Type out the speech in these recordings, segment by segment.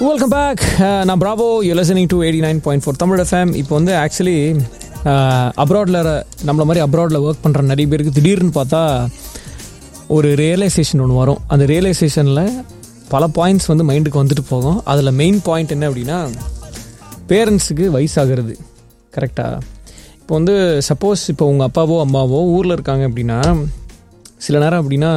welcome back நான் Bravo you listening to eighty nine point four Tamil FM இப்போ வந்து actually அப்ராடில் நம்மள மாதிரி அப்ராடில் ஒர்க் பண்ணுற நிறைய பேருக்கு திடீர்னு பார்த்தா ஒரு ரியலைசேஷன் ஒன்று வரும் அந்த ரியலைசேஷனில் பல பாயிண்ட்ஸ் வந்து மைண்டுக்கு வந்துட்டு போகும் அதில் மெயின் பாயிண்ட் என்ன அப்படின்னா பேரண்ட்ஸுக்கு வயசாகிறது கரெக்டாக இப்போ வந்து சப்போஸ் இப்போ உங்கள் அப்பாவோ அம்மாவோ ஊரில் இருக்காங்க அப்படின்னா சில நேரம் அப்படின்னா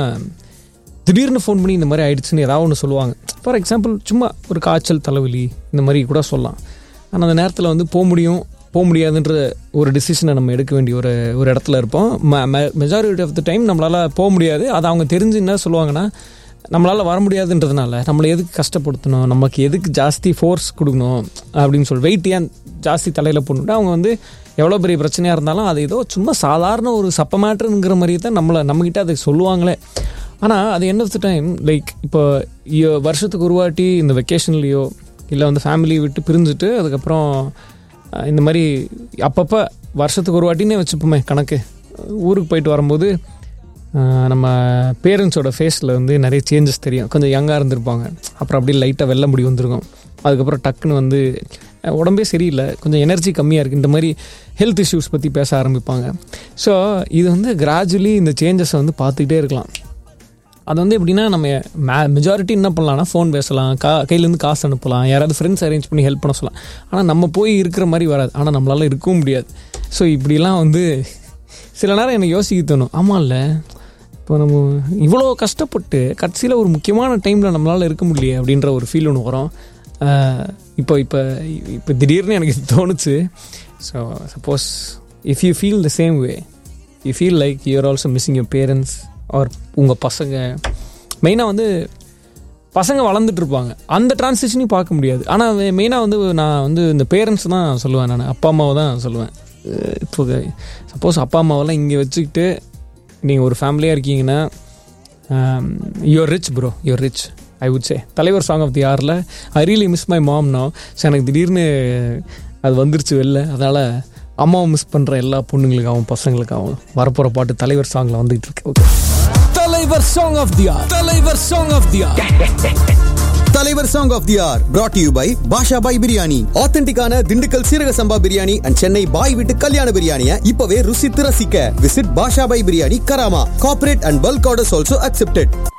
திடீர்னு ஃபோன் பண்ணி இந்த மாதிரி ஆயிடுச்சுன்னு ஏதாவது ஒன்று சொல்லுவாங்க ஃபார் எக்ஸாம்பிள் சும்மா ஒரு காய்ச்சல் தலைவலி இந்த மாதிரி கூட சொல்லலாம் ஆனால் அந்த நேரத்தில் வந்து போக முடியும் போக முடியாதுன்ற ஒரு டிசிஷனை நம்ம எடுக்க வேண்டிய ஒரு ஒரு இடத்துல இருப்போம் மெஜாரிட்டி ஆஃப் த டைம் நம்மளால் போக முடியாது அதை அவங்க தெரிஞ்சு என்ன சொல்லுவாங்கன்னா நம்மளால் வர முடியாதுன்றதுனால நம்மளை எதுக்கு கஷ்டப்படுத்தணும் நமக்கு எதுக்கு ஜாஸ்தி ஃபோர்ஸ் கொடுக்கணும் அப்படின்னு சொல்லி வெயிட் ஏன் ஜாஸ்தி தலையில் போடணுட்டு அவங்க வந்து எவ்வளோ பெரிய பிரச்சனையாக இருந்தாலும் அது ஏதோ சும்மா சாதாரண ஒரு சப்ப மேட்ருங்கிற மாதிரி தான் நம்மளை நம்மக்கிட்ட அதை சொல்லுவாங்களே ஆனால் அது end of the time like இப்போ இ- வருஷத்துக்கு ஒரு வாட்டி இந்த வெக்கேஷன்லேயோ இல்லை வந்து ஃபேமிலியை விட்டு பிரிஞ்சுட்டு அதுக்கப்புறம் அஹ், இந்த மாதிரி அப்பப்போ வருஷத்துக்கு ஒரு வாட்டினே வச்சுப்போமே கணக்கு ஊருக்கு போயிட்டு வரும்போது அஹ், நம்ம பேரண்ட்ஸோட ஃபேஸில் வந்து நிறைய சேஞ்சஸ் தெரியும் கொஞ்சம் யங்காக இருந்திருப்பாங்க அப்புறம் அப்படியே லைட்டாக வெள்ள முடி வந்திருக்கும் அதுக்கப்புறம் டக்குன்னு வந்து அஹ், உடம்பே சரியில்லை கொஞ்சம் எனர்ஜி கம்மியாக இருக்குது இந்த மாதிரி ஹெல்த் இஷ்யூஸ் பற்றி பேச ஆரம்பிப்பாங்க ஸோ இது வந்து கிராஜுவலி இந்த சேஞ்சஸை வந்து பார்த்துக்கிட்டே இருக்கலாம் அது வந்து எப்படின்னா நம்ம மே மெஜாரிட்டி என்ன பண்ணலாம்னா ஃபோன் பேசலாம் கா கையிலேருந்து காசு அனுப்பலாம் யாராவது ஃப்ரெண்ட்ஸ் அரேஞ்ச் பண்ணி ஹெல்ப் பண்ண சொல்லலாம் ஆனால் நம்ம போய் இருக்கிற மாதிரி வராது ஆனால் நம்மளால இருக்கவும் முடியாது ஸோ இப்படிலாம் வந்து சில நேரம் எனக்கு யோசிக்க தோணும் ஆமாம் இல்லை இப்போ நம்ம இவ்வளோ கஷ்டப்பட்டு கடைசியில் ஒரு முக்கியமான டைமில் நம்மளால் இருக்க முடியலையே அப்படின்ற ஒரு ஃபீல் ஒன்று வரும் ஆஹ் இப்போ இப்போ இப்போ திடீர்னு எனக்கு இது தோணுச்சு so suppose if you feel the same way you feel like you're also missing your parents or உங்கள் பசங்க மெயினாக வந்து பசங்க வளர்ந்துட்டு இருப்பாங்க அந்த டிரான்சிஷனையும் பார்க்க முடியாது ஆனால் மெயினாக வந்து நான் வந்து இந்த பேரண்ட்ஸ் தான் சொல்லுவேன் நான் அப்பா அம்மாவை தான் சொல்லுவேன் அஹ் இப்போ சப்போஸ் அப்பா அம்மாவெல்லாம் இங்கே வச்சுக்கிட்டு நீங்கள் ஒரு ஃபேமிலியாக இருக்கீங்கன்னா you're rich bro you're rich I would say தலைவர் சாங் ஆஃப் தி ஆரில் I really miss my mom no so எனக்கு திடீர்னு அது வந்துருச்சு வெளில அதனால் அம்மாவை மிஸ் பண்ணுற எல்லா பொண்ணுங்களுக்காகவும் பசங்களுக்காகவும் வரப்போகிற பாட்டு தலைவர் சாங்கில் வந்துகிட்டு இருக்கு ஓகே தலைவர் சாங் ஆஃப் தி ஆர் தலைவர் சாங் ஆஃப் தி ஆர் தலைவர் song of the year brought to you by Basha Bhai biryani ஆத்தென்டிக்கான திண்டுக்கல் சீரக சம்பா பிரியாணி அண்ட் சென்னை பாய் வீட்டு கல்யாண பிரியாணியை இப்பவே ருசித்து ரசிக்க visit Basha Bhai biryani Karama corporate and bulk orders also accepted